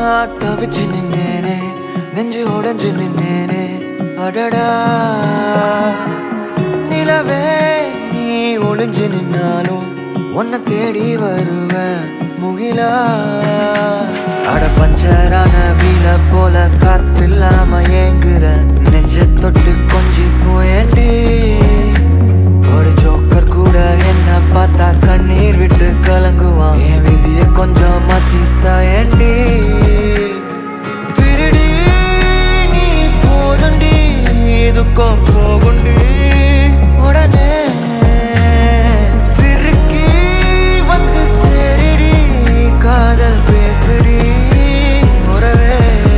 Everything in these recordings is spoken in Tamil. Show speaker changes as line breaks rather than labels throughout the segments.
தவிச்சு நின்னேனே நெஞ்சு உடைஞ்சு நின்னேனே அடடா நிலவே நீ ஒளிஞ்சு நின்னாலும் உன்னை தேடி வருவேன் முகிலா அட பஞ்சரான வீல போல காத்தில்லாம ஏங்குற நெஞ்ச தொட்டு கொஞ்சி போயண்டி ஒரு ஜோக்கர் கூட என்ன பார்த்தா கண்ணீர் விட்டு கலங்குவான் என் விதிய கொஞ்சம் மாத்தி தாயண்டி திருடி நீ போதுண்டி இதுக்கும் போகுண்டி உடனே சிறுக்கி வந்து சேரிடி காதல் பேசுடி உறவே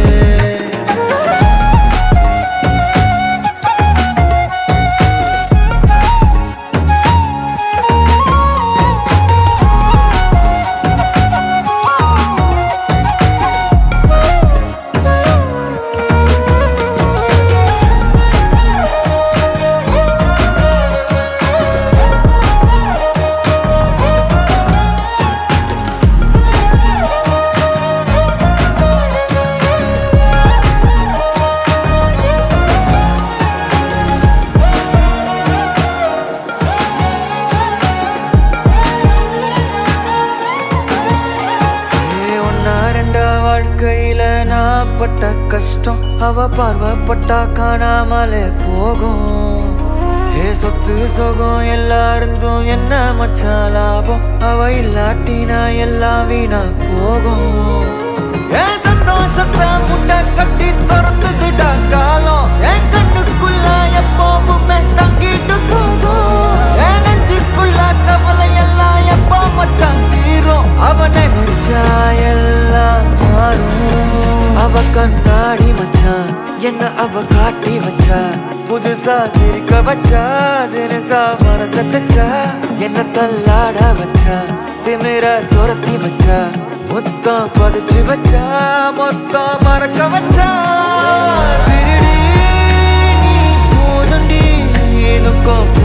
ஏ ஒன்னா ரெண்டா வாழ்க்கையில நான் பட்ட கஷ்டம் அவ பார்வப்பட்டா காணாமலே போகும் ஏ சொத்து சொகம் எல்லாருந்தும் என்ன மச்சான் லாபம் அவ இல்லாட்டினா எல்லாம் வீணா போகும் ஏ சந்தோஷத்தை முட்டை கட்டி துரத்துதுடா காலம் என் கண்ணுக்குள்ள எப்பவுமே தங்கிட்டு சோகம் என் நெஞ்சுக்குள்ள கவலை எல்லாம் எப்போ மச்சான் தீரும் அவனை நினைச்சா எல்லாம் மாறும் அவ கண்ணாடி மச்சான் என்ன அவ காட்டி வச்சா புதுசா சிரிக்க வச்சா தினசா மனச தச்சா என்ன தள்ளாட வச்சா திமிர துரத்தி வச்சா மொத்தம் பதிச்சு வச்சா மொத்தம் மறக்க வச்சா திருடி நீ போதுண்டி இதுக்கும்